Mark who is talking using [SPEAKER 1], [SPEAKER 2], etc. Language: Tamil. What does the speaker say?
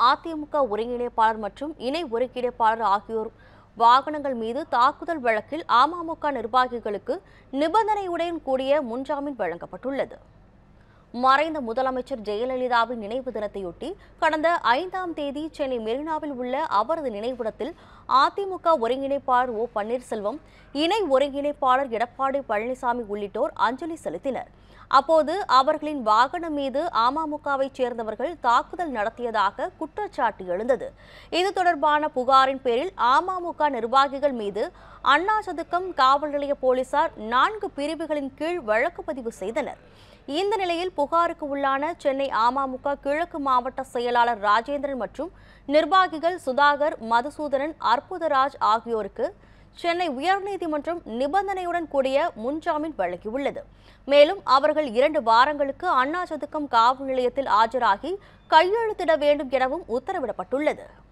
[SPEAKER 1] அதிமுக ஒருங்கிணைப்பாளர் மற்றும் இணை ஒருங்கிணைப்பாளர் ஆகியோர் வாகனங்கள் மீது தாக்குதல் வழக்கில் அமமுக நிர்வாகிகளுக்கு நிபந்தனையுடன் கூடிய முன்ஜாமீன் வழங்கப்பட்டுள்ளது மறைந்த முதலமைச்சர் ஜெயலலிதாவின் நினைவு தினத்தையொட்டி கடந்த ஐந்தாம் தேதி சென்னை மெரினாவில் உள்ள அவரது நினைவிடத்தில் அதிமுக ஒருங்கிணைப்பாளர் ஓ பன்னீர்செல்வம் இணை ஒருங்கிணைப்பாளர் எடப்பாடி பழனிசாமி உள்ளிட்டோர் அஞ்சலி செலுத்தினர் அப்போது அவர்களின் வாகனம் மீது அமமுகவைச் சேர்ந்தவர்கள் தாக்குதல் நடத்தியதாக குற்றச்சாட்டு எழுந்தது இது தொடர்பான புகாரின் பேரில் அமமுக நிர்வாகிகள் மீது அண்ணா சதுக்கம் காவல் நிலைய போலீசார் நான்கு பிரிவுகளின் கீழ் வழக்கு பதிவு செய்தனர் இந்த நிலையில் புகாருக்கு உள்ளான சென்னை அமமுக கிழக்கு மாவட்ட செயலாளர் ராஜேந்திரன் மற்றும் நிர்வாகிகள் சுதாகர் மதுசூதனன் அற்புதராஜ் ஆகியோருக்கு சென்னை உயர்நீதிமன்றம் நிபந்தனையுடன் கூடிய முன்ஜாமீன் வழங்கியுள்ளது மேலும் அவர்கள் இரண்டு வாரங்களுக்கு அண்ணா சதுக்கம் காவல் நிலையத்தில் ஆஜராகி கையெழுத்திட வேண்டும் எனவும் உத்தரவிடப்பட்டுள்ளது